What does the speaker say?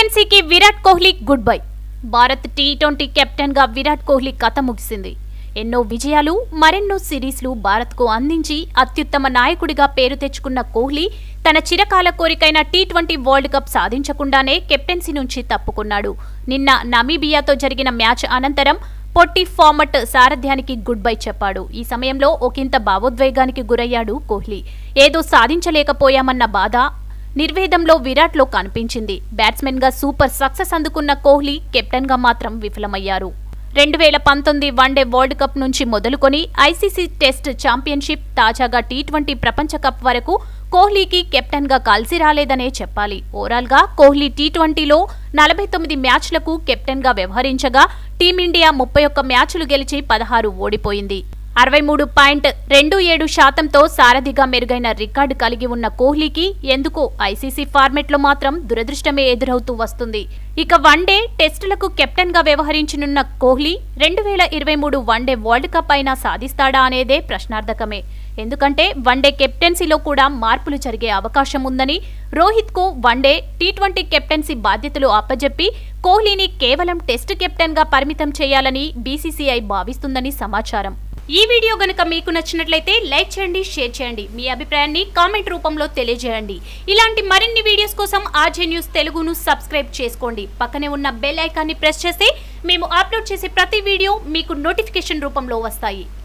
కెప్టెన్సీకి Virat Kohli good bye Bharat T twenty captain గా విరాట్ కోహ్లీ కథ ముగిసింది ఎన్నో విజయాలు మరెన్నో సిరీస్లు భారత్కు అందించి అత్యుత్తమ నాయకుడిగా పేరు తెచ్చుకున్న కోహ్లీ తన చిరకాల కోరికైన టీ ట్వంటీ వరల్డ్ కప్ సాధించకుండానే కెప్టెన్సీ నుంచి తప్పుకున్నాడు నిన్న నమీబియాతో జరిగిన మ్యాచ్ అనంతరం పొట్టి ఫార్మట్ సారథ్యానికి గుడ్ బై చెప్పాడు ఈ సమయంలో ఒకంత భావోద్వేగానికి గురయ్యాడు కోహ్లీ ఏదో సాధించలేకపోయామన్న బాధ నిర్వేదంలో విరాట్లో కనిపించింది బ్యాట్స్మెన్ గా సూపర్ సక్సెస్ అందుకున్న కోహ్లీ కెప్టెన్ గా మాత్రం విఫలమయ్యారు రెండు వేల పంతొమ్మిది వన్డే వరల్డ్ కప్ నుంచి మొదలుకొని ఐసీసీ టెస్ట్ ఛాంపియన్షిప్ తాజాగా టీ ట్వంటీ ప్రపంచ కప్ వరకు కోహ్లీకి కెప్టెన్ గా కలిసి రాలేదనే చెప్పాలి ఓవరాల్ గా కోహ్లీ టీ ట్వంటీలో నలభై తొమ్మిది మ్యాచ్లకు కెప్టెన్ గా వ్యవహరించగా టీమిండియా ముప్పై ఒక్క మ్యాచ్లు గెలిచి పదహారు ఓడిపోయింది అరవై మూడు పాయింట్ రెండు ఏడు శాతంతో సారథిగా మెరుగైన రికార్డు కలిగి ఉన్న కోహ్లీకి ఎందుకో ఐసీసీ ఫార్మెట్లో మాత్రం దురదృష్టమే ఎదురవుతూ వస్తుంది ఇక వన్డే టెస్టులకు కెప్టెన్ గా వ్యవహరించనున్న కోహ్లీ రెండు వేల ఇరవై మూడు వన్డే వరల్డ్ కప్ అయినా సాధిస్తాడా అనేదే ప్రశ్నార్థకమే ఎందుకంటే వన్డే కెప్టెన్సీలో కూడా మార్పులు జరిగే అవకాశం ఉందని రోహిత్ కు వన్డే టీ ట్వంటీ కెప్టెన్సీ బాధ్యతలు అప్పజెప్పి కోహ్లీని కేవలం టెస్ట్ కెప్టెన్ గా పరిమితం చేయాలని బీసీసీఐ భావిస్తుందని సమాచారం ఈ వీడియో గనుక మీకు నచ్చినట్లయితే లైక్ చేయండి షేర్ చేయండి మీ అభిప్రాయాన్ని కామెంట్ రూపంలో తెలియజేయండి ఇలాంటి మరిన్ని వీడియోస్ కోసం ఆర్జే న్యూస్ తెలుగును సబ్స్క్రైబ్ చేసుకోండి పక్కనే ఉన్న బెల్ ఐకాన్ని ప్రెస్ చేస్తే మేము అప్లోడ్ చేసే ప్రతి వీడియో మీకు నోటిఫికేషన్ రూపంలో వస్తాయి